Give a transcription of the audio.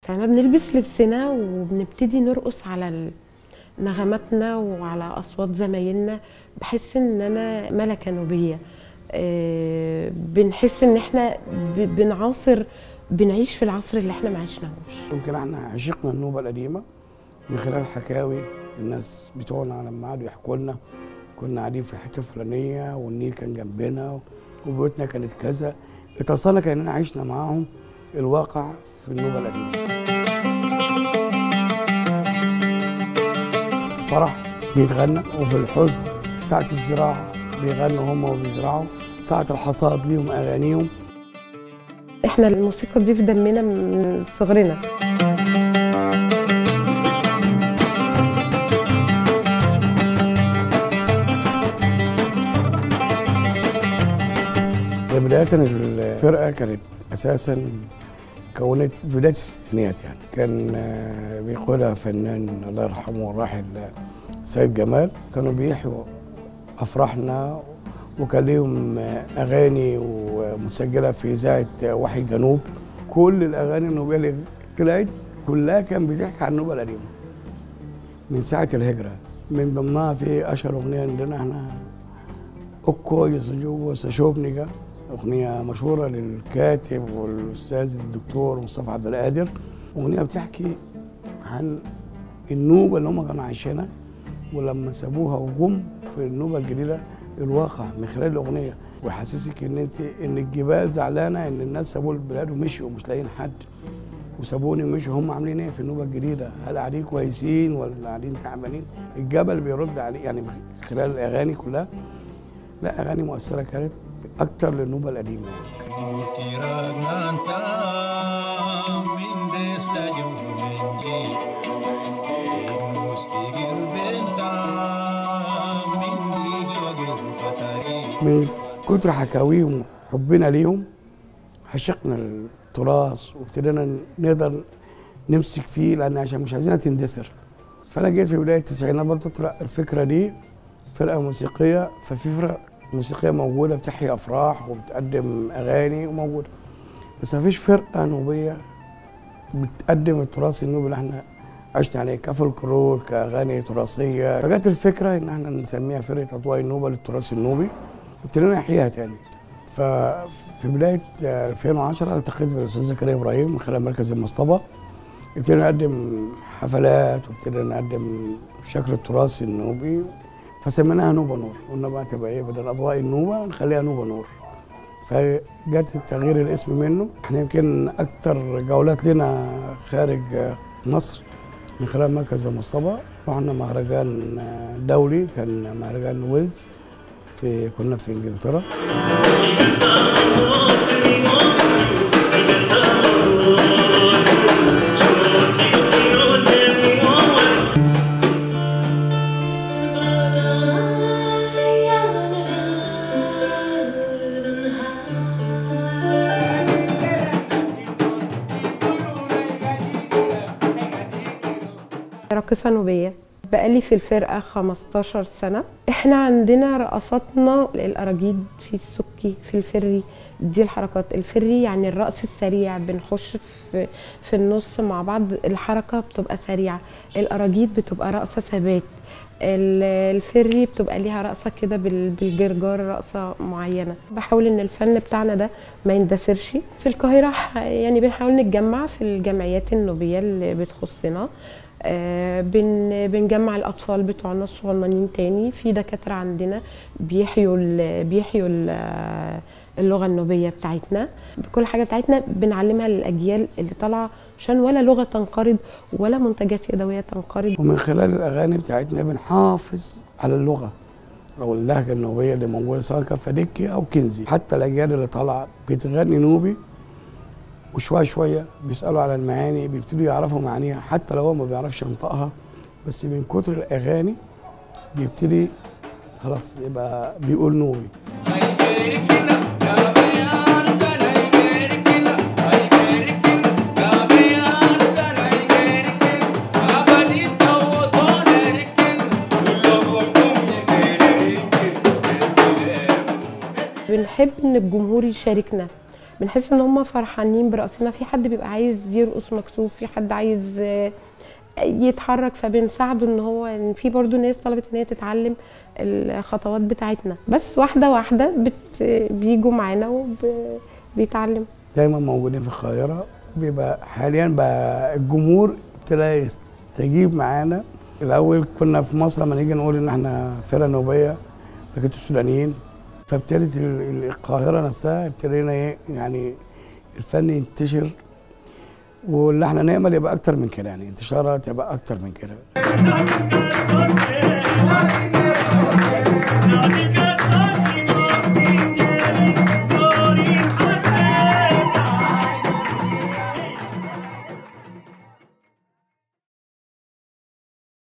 فما بنلبس لبسنا وبنبتدي نرقص على ال- نغماتنا وعلى اصوات زمايلنا بحس ان انا ملكه نوبيه آه، بنحس ان احنا ب- بنعاصر بنعيش في العصر اللي احنا ما عشناهوش يمكن احنا عشقنا النوبه القديمه من خلال حكاوي الناس بتوعنا لما قعدوا يحكوا لنا كنا قاعدين في حته فلانيه والنيل كان جنبنا وبيوتنا كانت كذا اتصلنا كاننا عشنا معاهم الواقع في النوبه القديمه في الفرح بيتغنى وفي الحزن في ساعه الزراعه بيغنوا هم وبيزرعوا ساعه الحصاد ليهم اغانيهم احنا الموسيقى دي في دمنا من صغرنا هي بداية الفرقة كانت أساسا كونت في بداية الستينات يعني كان آه، بيقودها فنان الله يرحمه الراحل آه، سيد جمال كانوا بيحيوا أفراحنا وكان ليهم آه، أغاني ومسجلة في إذاعة آه، وحي جنوب كل الأغاني النوبية اللي طلعت كلها كان بتحكي عن النوبة القديمة من ساعة الهجرة من ضمنها في أشهر أغنية عندنا احنا أوكو يسجو وسشوبنيكا أغنية مشهورة للكاتب والأستاذ الدكتور مصطفى عبد القادر أغنية بتحكي عن النوبة اللي هم كانوا عايشينها ولما سابوها وجم في النوبة الجديدة الواقع من خلال الأغنية ويحسسك إن أنت إن الجبال زعلانة إن الناس سابوا البلاد ومشيوا مش لاقيين حد وسابوني ومشوا هم عاملين ايه في النوبه الجديده؟ هل قاعدين كويسين ولا قاعدين تعبانين؟ الجبل بيرد عليه يعني من خلال الاغاني كلها لا اغاني مؤثره كانت اكتر للنوبه القديمه يعني. Mukira nanta min desta jumenji Muskigir benta min digogir patari من كتر حكاويهم وحبنا ليهم عشقنا التراث وابتدينا نقدر نمسك فيه لان عشان مش عايزينها تندثر فانا جيت في بدايه التسعينات برضه طلع الفكره دي فرقه موسيقيه ففي فرق موسيقيه موجوده بتحيي افراح وبتقدم اغاني وموجوده بس ما فيش فرقه نوبيه بتقدم التراث النوبي اللي احنا عشنا عليه كفولكلور كاغاني تراثيه فجت الفكره ان احنا نسميها فرقه اضواء النوبه للتراث النوبي وابتدينا نحييها تاني ففي بدايه 2010 التقيت بالاستاذ زكريا ابراهيم من خلال مركز المصطبه ابتدينا نقدم حفلات وابتدينا نقدم شكل التراث النوبي فسميناها نوبه نور قلنا بقى تبقى ايه بدل اضواء النوبه نخليها نوبه نور فجت التغيير الاسم منه احنا يمكن اكتر جولات لنا خارج مصر من خلال مركز المصطبه رحنا مهرجان دولي كان مهرجان ويلز في كنا في انجلترا راقصة نوبية بقالي في الفرقة 15 سنة احنا عندنا رقصاتنا الأراجيد في السكي في الفري دي الحركات الفري يعني الرقص السريع بنخش في في النص مع بعض الحركة بتبقى سريعة الأراجيد بتبقى رقصة ثبات ال- الفري بتبقى ليها رقصة كده بال- بالجرجار رقصة معينة بحاول ان الفن بتاعنا ده ما يندثرش في القاهرة ح- يعني بنحاول نتجمع في الجمعيات النوبية اللي بتخصنا آه، بن بنجمع الاطفال بتوعنا الصغننين تاني في دكاتره عندنا بيحيوا ال- بيحيوا ال- اللغه النوبيه بتاعتنا كل حاجه بتاعتنا بنعلمها للاجيال اللي طالعه عشان ولا لغه تنقرض ولا منتجات يدويه تنقرض ومن خلال الاغاني بتاعتنا بنحافظ على اللغه او اللهجه النوبيه اللي موجوده سواء كان فديكي او كنزي حتى الاجيال اللي طالعه بتغني نوبي وشويه شويه بيسالوا على المعاني بيبتدوا يعرفوا معانيها حتى لو هو ما بيعرفش ينطقها بس من كتر الاغاني بيبتدي خلاص يبقى بيقول نوبي بنحب ان الجمهور يشاركنا بنحس ان هم فرحانين برقصنا في حد بيبقى عايز يرقص مكسوف في حد عايز آه، يتحرك فبنساعده ان هو ان في برضو ناس طلبت ان هي تتعلم الخطوات بتاعتنا بس واحده واحده بت بيجوا معانا وبيتعلموا دايما موجودين في القاهره بيبقى حاليا بقى الجمهور ابتدى يستجيب معانا الاول كنا في مصر لما نيجي نقول ان احنا فرقه نوبيه لكن السودانيين فابتدت ال- ال- القاهره نفسها ابتدينا ايه يعني الفن ينتشر واللي احنا نعمل يبقى اكتر من كده يعني انتشارات يبقى اكتر من كده